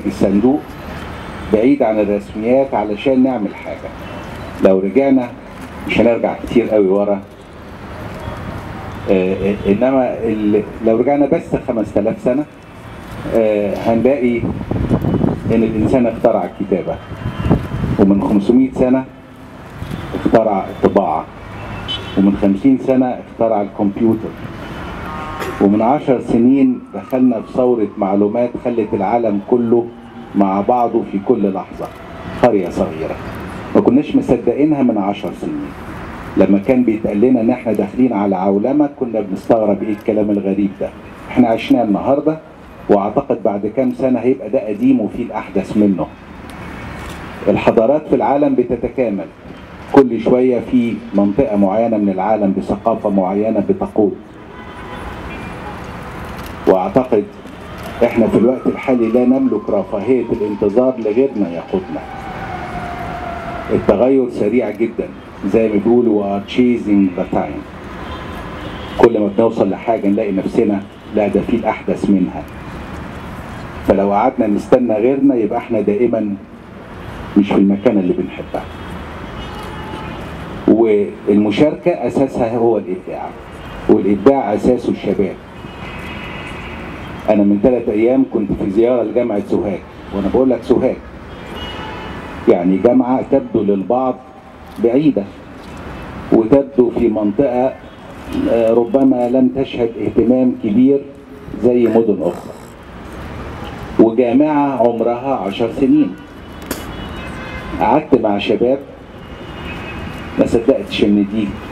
الصندوق بعيد عن الرسميات علشان نعمل حاجة لو رجعنا مش هنرجع كتير قوي ورا آه، آه، انما ال- لو رجعنا بس 5000 سنة آه، هنلاقي ان الانسان اخترع الكتابة ومن 500 سنة اخترع الطباعة ومن 50 سنة اخترع الكمبيوتر ومن عشر سنين دخلنا في ثورة معلومات خلت العالم كله مع بعضه في كل لحظة قرية صغيرة ما كناش مصدقينها من عشر سنين لما كان بيتقال لنا ان احنا داخلين على عولمة كنا بنستغرب ايه الكلام الغريب ده احنا عشناه النهاردة واعتقد بعد كام سنة هيبقى ده قديم وفي الاحدث منه الحضارات في العالم بتتكامل كل شوية في منطقة معينة من العالم بثقافة معينة بتقود واعتقد احنا في الوقت الحالي لا نملك رفاهية الانتظار لغيرنا يقودنا التغير سريع جدا زي ما بيقولوا we are chasing the time كل ما بنوصل لحاجة نلاقي نفسنا لا ده في الأحدث منها فلو قعدنا نستنى غيرنا يبقى احنا دائما مش في المكان اللي بنحبها والمشاركة أساسها هو الإبداع والإبداع أساسه الشباب أنا من ثلاث أيام كنت في زيارة لجامعة سوهاج وأنا بقول لك سوهاج يعني جامعة تبدو للبعض بعيدة وتبدو في منطقة آه، ربما لم تشهد اهتمام كبير زي مدن أخرى وجامعة عمرها عشر سنين قعدت مع شباب ما صدقتش ان دي